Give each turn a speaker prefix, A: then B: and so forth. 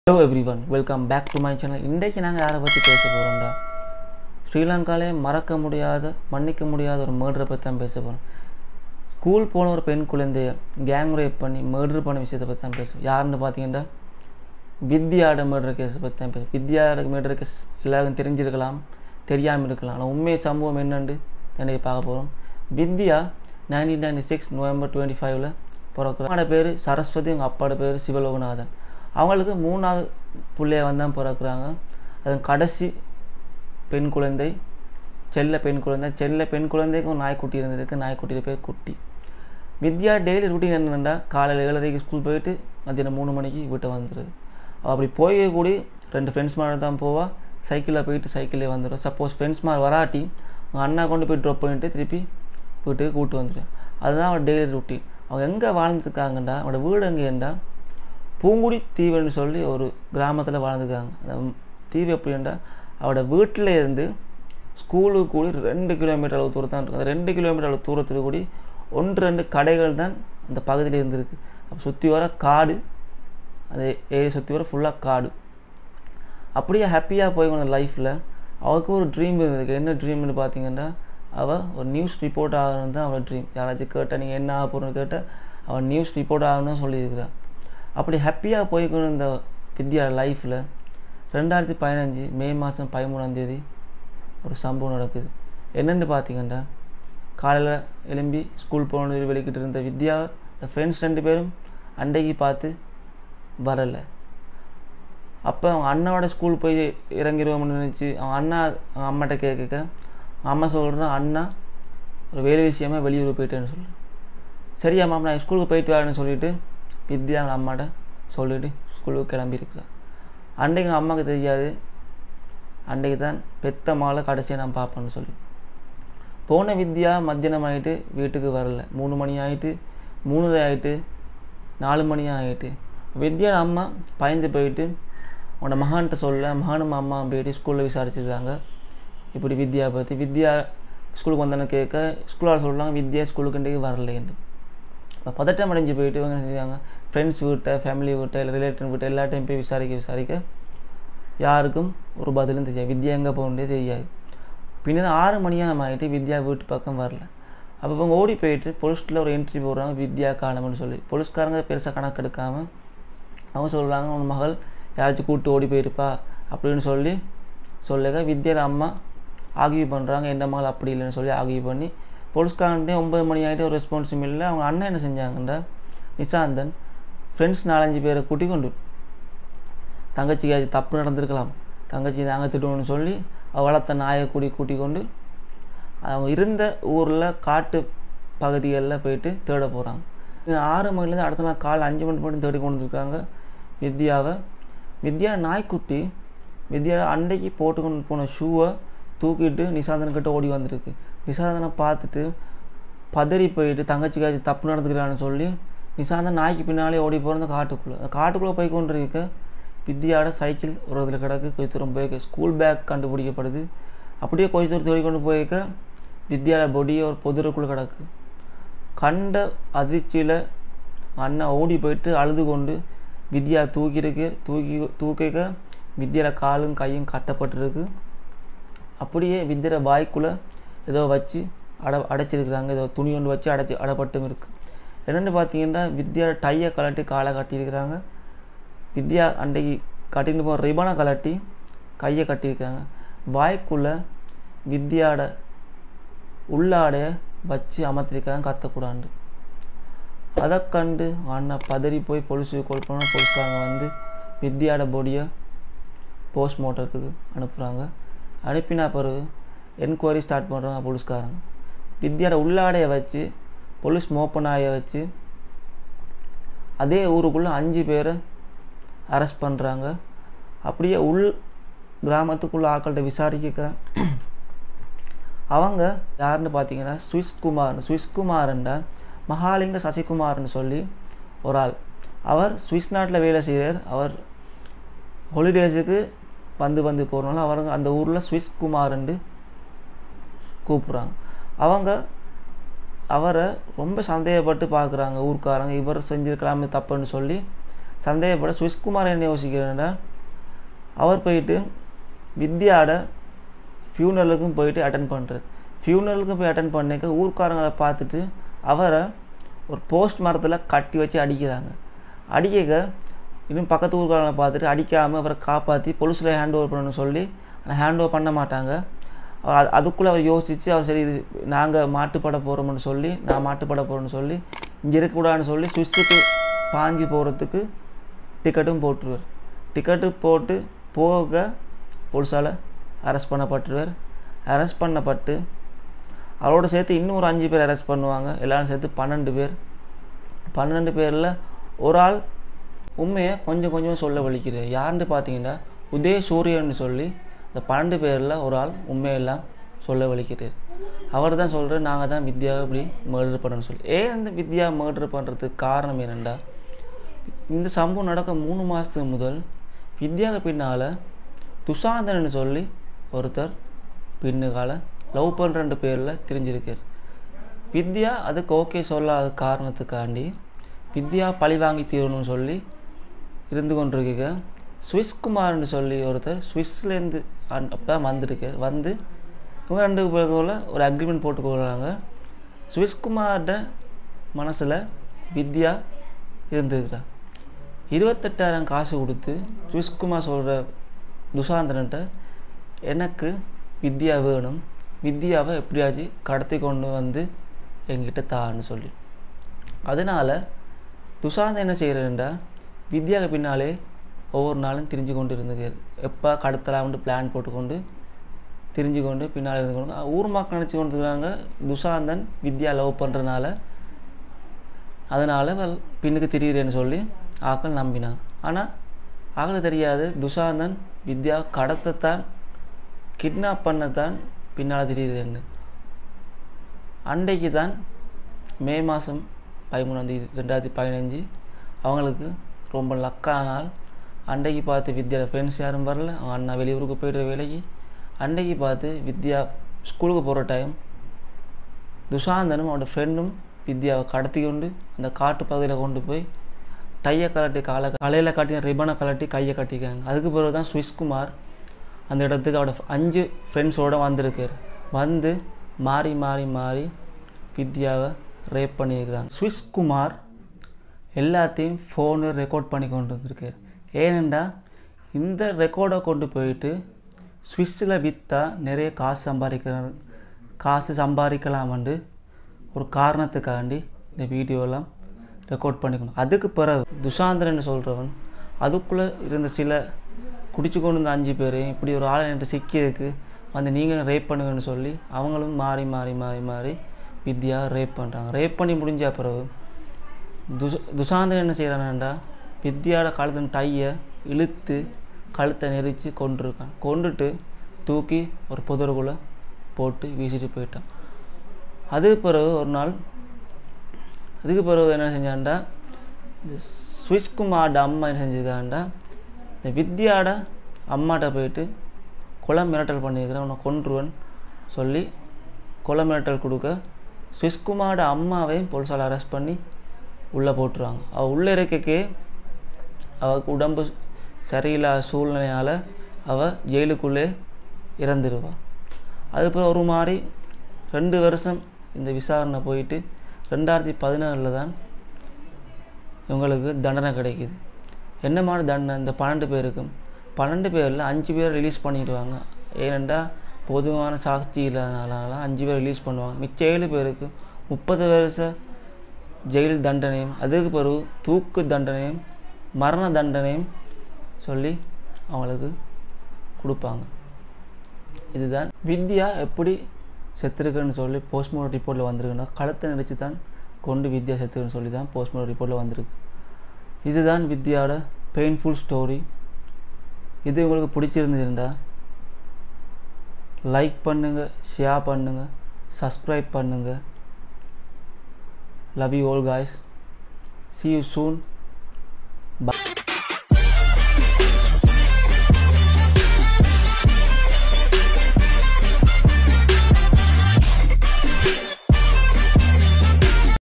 A: hello everyone welcome back to my channel இன்றைக்கு நாங்கள் யாரை பற்றி பேச போகிறோம்டா ஸ்ரீலங்காலே மறக்க முடியாத மன்னிக்க முடியாத ஒரு மேர்டரை பற்றி தான் பேச போகிறோம் ஸ்கூல் போன ஒரு பெண் குழந்தைய கேங் ரேப் பண்ணி மர்டர் பண்ண விஷயத்தை பற்றி தான் பேசுவோம் யாருன்னு பார்த்தீங்கன்னா வித்யாவோட மர்டர் கேஸை பற்றி தான் பேசுவோம் வித்யாவோட மர்டர் கேஸ் எல்லாருக்கும் தெரிஞ்சிருக்கலாம் தெரியாமல் இருக்கலாம் ஆனால் உண்மை சம்பவம் என்னன்னு தன்னை பார்க்க போகிறோம் Vidya nineteen ninety six November twenty ஃபைவ்ல பிறக்கிறோம் அவனோட பேர் சரஸ்வதி அவங்க அப்பாவோட பேர் சிவலோகநாதன் அவங்களுக்கு மூணாவது பிள்ளைய வந்து தான் பிறக்கிறாங்க அதன் கடைசி பெண் குழந்தை செல்ல பெண் குழந்தை செல்ல பெண் குழந்தைக்கு ஒரு நாய்க்குட்டி இருந்திருக்கு நாய்க்குட்டியில் பேர் குட்டி வித்யா டெய்லி ருட்டீன் என்னென்னா காலையில் ஏழரைக்கு ஸ்கூல் போயிட்டு மத்தியானம் மூணு மணிக்கு வீட்டை வந்துடுது அவள் அப்படி போய் கூடி ரெண்டு ஃப்ரெண்ட்ஸ் மாதிரி தான் போவா சைக்கிளில் போயிட்டு சைக்கிளே வந்துடும் சப்போஸ் ஃப்ரெண்ட்ஸ் மாதிரி வராட்டி அவங்க அண்ணா கொண்டு போய் ட்ராப் பண்ணிட்டு திருப்பி வீட்டுக்கு கூப்பிட்டு வந்துடும் அதுதான் அவள் டெய்லி ருட்டீன் அவங்க எங்கே வாழ்ந்துருக்காங்கண்டா அவனோட வீடு எங்கேண்டா பூங்குடி தீவுன்னு சொல்லி ஒரு கிராமத்தில் வாழ்ந்துருக்காங்க அந்த தீவு எப்படின்னா அவட வீட்டில் இருந்து ஸ்கூலுக்கு கூடி ரெண்டு கிலோமீட்டர் அளவு தூரம் தான் இருக்கும் அந்த ரெண்டு கிலோமீட்டர் அளவு தூரத்தில் கூடி ஒன்று ரெண்டு கடைகள் தான் அந்த பகுதியில் இருந்திருக்கு அப்போ சுற்றி வர காடு அந்த ஏரியா சுற்றி வர ஃபுல்லாக காடு அப்படியே ஹாப்பியாக போய் கொண்ட லைஃப்பில் அவளுக்கு ஒரு ட்ரீம் இருந்திருக்கு என்ன ட்ரீம்னு பார்த்தீங்கன்னா அவள் ஒரு நியூஸ் ரிப்போர்ட் ஆகணும்னு தான் அவள் ட்ரீம் யாராச்சும் கேட்டால் நீங்கள் என்ன ஆக போகிறோன்னு கேட்டால் அவள் நியூஸ் ரிப்போர்ட் ஆகணும்னு சொல்லியிருக்கிறாள் அப்படி ஹாப்பியாக போய்க்கொண்டு இந்த வித்யா லைஃப்பில் ரெண்டாயிரத்தி பதினஞ்சு மே மாதம் பதிமூணாந்தேதி ஒரு சம்பவம் நடக்குது என்னென்னு பார்த்தீங்கன்னா காலையில் எழும்பி ஸ்கூல் போகணும் வெளிக்கிட்டு இருந்த வித்யா இந்த ஃப்ரெண்ட்ஸ் ரெண்டு பேரும் அண்டைக்கு பார்த்து வரலை அப்போ அவங்க அண்ணாவோட ஸ்கூல் போய் இறங்கிடுவோம்னு நினச்சி அவங்க அண்ணா அவங்க அம்மாட்ட கேட்க அம்மா சொல்கிறேன் அண்ணா ஒரு வேலை விஷயமா வெளியூர் போயிட்டேன்னு சொல்கிறேன் சரியா மாமா நான் ஸ்கூலுக்கு போயிட்டு வரேன்னு சொல்லிவிட்டு வித்யா அவங்க அம்மாட்ட சொல்லிவிட்டு ஸ்கூலுக்கு கிளம்பியிருக்கிறேன் அன்றைக்கு அம்மாவுக்கு தெரியாது அன்றைக்கு தான் பெத்த மாலை கடைசியாக நான் பார்ப்பேன்னு சொல்லி போன வித்யா மத்தியானம் ஆகிட்டு வீட்டுக்கு வரல மூணு மணி ஆகிட்டு மூணு ஆகிட்டு நாலு மணி ஆகிட்டு வித்யா அம்மா பயந்து போயிட்டு உன்னோட மகான்கிட்ட சொல்ல மகானும் அம்மா போயிட்டு ஸ்கூலில் விசாரிச்சிருக்காங்க இப்படி வித்யா பற்றி வித்யா ஸ்கூலுக்கு வந்தோன்னு கேட்க ஸ்கூலால் சொல்கிறாங்க வித்யா ஸ்கூலுக்கு இன்றைக்கு வரலைன்னு இப்போ பதட்டம் அடைஞ்சு போயிட்டு இவங்க என்ன செஞ்சாங்க ஃப்ரெண்ட்ஸ் வீட்டை ஃபேமிலி வீட்டை இல்லை ரிலேட்டிவ் வீட்டை எல்லாத்தையும் போய் விசாரிக்க விசாரிக்க யாருக்கும் ஒரு பதிலும் தெரியாது வித்யா எங்கே போகணுன்றே தெரியாது பின்னர் ஆறு மணியாக ஆகிட்டு வித்யா வீட்டு பக்கம் வரல அப்போ இவங்க ஓடி போயிட்டு போலீஸ்டில் ஒரு என்ட்ரி போடுறாங்க வித்யா காணம்னு சொல்லி போலீஸ்காரங்க பெருசாக கணக்கு எடுக்காமல் அவங்க சொல்கிறாங்க உன் மகள் யாராச்சும் கூப்பிட்டு ஓடி போயிருப்பா அப்படின்னு சொல்லி சொல்லுங்க வித்யாவோட அம்மா ஆகியூ பண்ணுறாங்க எந்த மகள் அப்படி இல்லைன்னு சொல்லி ஆகியூ பண்ணி போலீஸ்காரன்ட்டே ஒம்பது மணி ஆகிட்டு ஒரு ரெஸ்பான்ஸும் இல்லை அவங்க அண்ணன் என்ன செஞ்சாங்கண்டா நிசாந்தன் ஃப்ரெண்ட்ஸ் நாலஞ்சு பேரை கூட்டி கொண்டு தங்கச்சிக்கு தப்பு நடந்திருக்கலாம் தங்கச்சி நாங்கள் திட்டுவோம்னு சொல்லி வளர்த்த நாயை கூடி கூட்டி கொண்டு அவங்க இருந்த ஊரில் காட்டு பகுதிகளில் போயிட்டு தேட போகிறாங்க ஆறு மணிலேருந்து அடுத்த நாள் காலை அஞ்சு மணி மட்டும் தேடி கொண்டு வந்துருக்காங்க வித்யாவை வித்யா நாய்க்குட்டி வித்யா அண்டைக்கு போட்டுக்கொண்டு போன ஷூவை தூக்கிட்டு நிசாந்தன்கிட்ட ஓடி வந்திருக்கு நிசாந்தனை பார்த்துட்டு பதறி போயிட்டு தங்கச்சிக்காச்சும் தப்பு நடந்துக்கிறான்னு சொல்லி நிசாந்தன் நாய்க்கு பின்னாலே ஓடி போகிற காட்டுக்குள்ளே அந்த காட்டுக்குள்ளே போய் கொண்டு இருக்க வித்யாவோட சைக்கிள் ஒரு இதில் கிடக்கு கொஞ்சம் தூரம் போயிருக்க ஸ்கூல் பேக் கண்டுபிடிக்கப்படுது அப்படியே கொஞ்சம் தூரம் தேடி கொண்டு போயிருக்க வித்யாவோட பொடியை ஒரு பொதுருக்குள்ளே கிடக்கு கண்ட அதிர்ச்சியில் அண்ணன் ஓடி போயிட்டு அழுது கொண்டு வித்யா தூக்கியிருக்கு தூக்கி தூக்கிக்க வித்யாவில் காலும் கையும் கட்டப்பட்டிருக்கு அப்படியே வித்திர வாய்க்குள்ளே ஏதோ வச்சு அட அடைச்சிருக்கிறாங்க ஏதோ துணி ஒன்று வச்சு அடைச்சி அடப்பட்டும் இருக்குது என்னென்னு பார்த்தீங்கன்னா வித்யா டையை கலட்டி காலை கட்டியிருக்கிறாங்க வித்யா அன்றைக்கு கட்டிட்டு போகிற ரிபனை கலட்டி கையை கட்டியிருக்காங்க வாய்க்குள்ளே வித்யாவோட உள்ளாடைய வச்சு அமர்த்திருக்காங்க கத்தக்கூடாண்டு அதை கண்டு அண்ணன் பதறி போய் போலீஸுக்கு கால் பண்ணால் போலீஸ்காரங்க வந்து வித்யாவோட பொடியை போஸ்ட்மார்ட்டத்துக்கு அனுப்புகிறாங்க அனுப்பினா பிறகு என்கொயரி ஸ்டார்ட் பண்ணுறாங்க போலீஸ்காரங்க வித்யாவோட உள்ளாடையை வச்சு போலீஸ் மோப்பனாயை வச்சு அதே ஊருக்குள்ளே அஞ்சு பேரை அரெஸ்ட் பண்ணுறாங்க அப்படியே உள் கிராமத்துக்குள்ளே ஆக்கள்கிட்ட விசாரிக்க அவங்க யாருன்னு பார்த்தீங்கன்னா சுவிஸ் குமார் சுவிஸ் குமார்ன்ற மகாலிங்க சசிகுமார்னு சொல்லி ஒரு ஆள் அவர் சுவிஸ் நாட்டில் வேலை செய்கிறார் அவர் ஹாலிடேஸுக்கு வந்து வந்து போகிறனால அவங்க அந்த ஊரில் சுவிஸ் குமார்ன்னு கூப்பிட்றாங்க அவங்க அவரை ரொம்ப சந்தேகப்பட்டு பார்க்குறாங்க ஊர்க்காரங்க இவர் செஞ்சுருக்கலாமே தப்புன்னு சொல்லி சந்தேகப்பட சுவிஸ்குமார் என்ன யோசிக்கிறேன்னா அவர் போயிட்டு வித்யாவோட ஃபியூனலுக்கும் போயிட்டு அட்டன் பண்ணுறாரு ஃபியூனலுக்கும் போய் அட்டன் பண்ணிக்க ஊர்க்காரங்க அதை பார்த்துட்டு அவரை ஒரு போஸ்ட் மரத்தில் கட்டி வச்சு அடிக்கிறாங்க அடிக்க இன்னும் பக்கத்து ஊர்க்காரங்களை பார்த்துட்டு அடிக்காமல் அவரை காப்பாற்றி பொலிஸில் ஹேண்ட் ஓவர் பண்ணணும்னு சொல்லி ஆனால் ஹேண்ட் ஓவர் பண்ண மாட்டாங்க அது அதுக்குள்ளே அவர் யோசித்து அவர் சரி இது நாங்கள் மாட்டுப்பட போகிறோம்னு சொல்லி நான் மாட்டுப்பட போகிறேன்னு சொல்லி இங்கே இருக்கக்கூடாதுன்னு சொல்லி சுவிஸுக்கு பாஞ்சு போகிறதுக்கு டிக்கெட்டும் போட்டுருவார் டிக்கெட்டு போட்டு போக போலீஸால் அரெஸ்ட் பண்ணப்பட்டுருவார் அரெஸ்ட் பண்ணப்பட்டு அவரோட சேர்த்து இன்னும் ஒரு அஞ்சு பேர் அரெஸ்ட் பண்ணுவாங்க எல்லாரும் சேர்த்து பன்னெண்டு பேர் பன்னெண்டு பேரில் ஒரு ஆள் உண்மையை கொஞ்சம் கொஞ்சம் சொல்ல வலிக்கிறார் யாருன்னு பார்த்தீங்கன்னா உதய சூரியன்னு சொல்லி இந்த பன்னெண்டு பேரில் ஒரு ஆள் உண்மையெல்லாம் சொல்ல வலிக்கிறார் அவர் தான் சொல்கிறார் நாங்கள் தான் வித்யாவை இப்படி மர்டர் பண்ணணும்னு சொல்லி ஏன் இந்த வித்யா மர்டர் பண்ணுறதுக்கு காரணம் என்னென்னா இந்த சம்பவம் நடக்க மூணு மாதத்துக்கு முதல் வித்யாவுக்கு பின்னால் துஷாந்தன் சொல்லி ஒருத்தர் பின்னுகால லவ் பண்ணுற பேரில் தெரிஞ்சிருக்கார் வித்யா அதுக்கு ஓகே சொல்லாத காரணத்துக்காண்டி வித்யா பழி வாங்கி தீரணும்னு சொல்லி இருந்து கொண்டிருக்க சுவிஸ் குமார்னு சொல்லி ஒருத்தர் சுவிஸ்லேருந்து அப்போ வந்திருக்கார் வந்து இவங்க ரெண்டு பேருக்குள்ள ஒரு அக்ரிமெண்ட் போட்டுக்கொள்கிறாங்க சுவிஸ்குமார்ட மனசில் வித்யா இருந்துக்கிறார் இருபத்தெட்டாயிரம் காசு கொடுத்து சுவிஸ்குமார் சொல்கிற துஷாந்தன்கிட்ட எனக்கு வித்யா வேணும் வித்யாவை எப்படியாச்சும் கடத்தி கொண்டு வந்து என்கிட்ட தான்னு சொல்லி அதனால் துஷாந்த் என்ன செய்கிறேன்டா வித்யாவுக்கு பின்னாலே ஒவ்வொரு நாளும் திரிஞ்சு கொண்டு இருந்துக்கார் எப்போ கடத்தலாம்னு பிளான் போட்டுக்கொண்டு திரிஞ்சு கொண்டு பின்னால் இருந்து கொண்டு ஊர் மக்கள் நினச்சி கொண்டு இருக்கிறாங்க துஷாந்தன் வித்யா லவ் பண்ணுறனால அதனால் பின்னுக்கு திரியிறேன்னு சொல்லி ஆக்கள் நம்பினாங்க ஆனால் ஆக்களுக்கு தெரியாது துஷாந்தன் வித்யா கடத்தத்தான் கிட்னாப் பண்ணத்தான் பின்னால் திரியுதுன்னு அன்றைக்கு தான் மே மாதம் பதிமூணாந்தேதி ரெண்டாயிரத்தி பதினஞ்சு அவங்களுக்கு ரொம்ப லக்கான நாள் அன்றைக்கு பார்த்து வித்யா ஃப்ரெண்ட்ஸ் யாரும் வரல அவங்க அண்ணா வெளியூருக்கு போய்ட்டு வேலைக்கு அன்றைக்கு பார்த்து வித்யா ஸ்கூலுக்கு போகிற டைம் துஷாந்தனும் அவனோட ஃப்ரெண்டும் வித்யாவை கடத்தி கொண்டு அந்த காட்டு பகுதியில் கொண்டு போய் டையை கலட்டி காலை கலையில் காட்டி ரிப்பனை கலட்டி கையை கட்டிக்காங்க அதுக்கு பிறகு தான் சுவிஸ்குமார் அந்த இடத்துக்கு அவட அஞ்சு ஃப்ரெண்ட்ஸோடு வந்திருக்கார் வந்து மாறி மாறி மாறி வித்யாவை ரேப் பண்ணியிருக்கிறாங்க சுவிஸ்குமார் எல்லாத்தையும் ஃபோனு ரெக்கார்ட் பண்ணி கொண்டு வந்திருக்கார் ஏனெண்டா இந்த ரெக்கார்டை கொண்டு போயிட்டு சுவிஸ்ஸில் விற்றா நிறைய காசு சம்பாதிக்கிற காசு சம்பாதிக்கலாமண்டு ஒரு காரணத்துக்காண்டி இந்த வீடியோலாம் ரெக்கார்ட் பண்ணிக்கணும் அதுக்கு பிறகு துஷாந்திரன் சொல்கிறவன் அதுக்குள்ளே இருந்த சில குடிச்சு கொண்டு இருந்த அஞ்சு பேர் இப்படி ஒரு ஆளை என்கிட்ட சிக்கியதுக்கு வந்து நீங்கள் ரேப் பண்ணுங்கன்னு சொல்லி அவங்களும் மாறி மாறி மாறி மாறி வித்யா ரேப் பண்ணுறாங்க ரேப் பண்ணி முடிஞ்ச பிறகு துஷ துஷாந்தன் என்ன செய்கிறான்டா வித்யாவோட கழுத்தின் டையை இழுத்து கழுத்தை நெரிச்சு கொண்டிருக்கான் கொண்டுட்டு தூக்கி ஒரு புதருக்குள்ளே போட்டு வீசிட்டு போயிட்டான் அதுக்கு பிறகு ஒரு நாள் அதுக்கு பிறகு என்ன செஞ்சான்டா இந்த சுவிஸ்குமார்ட அம்மா என்ன செஞ்சுருக்காண்டா இந்த வித்யாட அம்மாட்ட போயிட்டு கொலை மிரட்டல் பண்ணியிருக்கிறேன் உன்னை கொன்றுவன் சொல்லி கொலை மிரட்டல் கொடுக்க சுவிஸ்குமாரோட அம்மாவையும் போலீஸால் அரெஸ்ட் பண்ணி உள்ளே போட்டுருவாங்க அவள் உள்ளே இருக்கக்கே அவளுக்கு உடம்பு சரியில்லாத சூழ்நிலையால் அவள் ஜெயிலுக்குள்ளே இறந்துடுவாள் அதுக்கப்புறம் ஒரு மாதிரி ரெண்டு வருஷம் இந்த விசாரணை போயிட்டு ரெண்டாயிரத்தி பதினாறில் தான் இவங்களுக்கு தண்டனை கிடைக்கிது என்ன மாதிரி தண்டனை இந்த பன்னெண்டு பேருக்கும் பன்னெண்டு பேரில் அஞ்சு பேர் ரிலீஸ் பண்ணிடுவாங்க ஏனெண்டா பொதுவான சாட்சி இல்லாதனால அஞ்சு பேர் ரிலீஸ் பண்ணுவாங்க மிச்ச ஏழு பேருக்கு முப்பது வருஷ ஜெயில் தண்டனையும் அதுக்கு பிறகு தூக்கு தண்டனையும் மரண தண்டனையும் சொல்லி அவங்களுக்கு கொடுப்பாங்க இதுதான் வித்யா எப்படி செத்துருக்குன்னு சொல்லி போஸ்ட்மார்ட்டம் ரிப்போர்ட்டில் வந்திருக்குன்னா கழுத்தை நடிச்சு தான் கொண்டு வித்யா செத்துருக்குன்னு சொல்லி தான் போஸ்ட்மார்ட்டம் ரிப்போர்ட்டில் வந்திருக்கு இதுதான் வித்யாவோட பெயின்ஃபுல் ஸ்டோரி இது உங்களுக்கு பிடிச்சிருந்துருந்தா லைக் பண்ணுங்கள் ஷேர் பண்ணுங்கள் சப்ஸ்கிரைப் பண்ணுங்கள் love you all guys see you soon by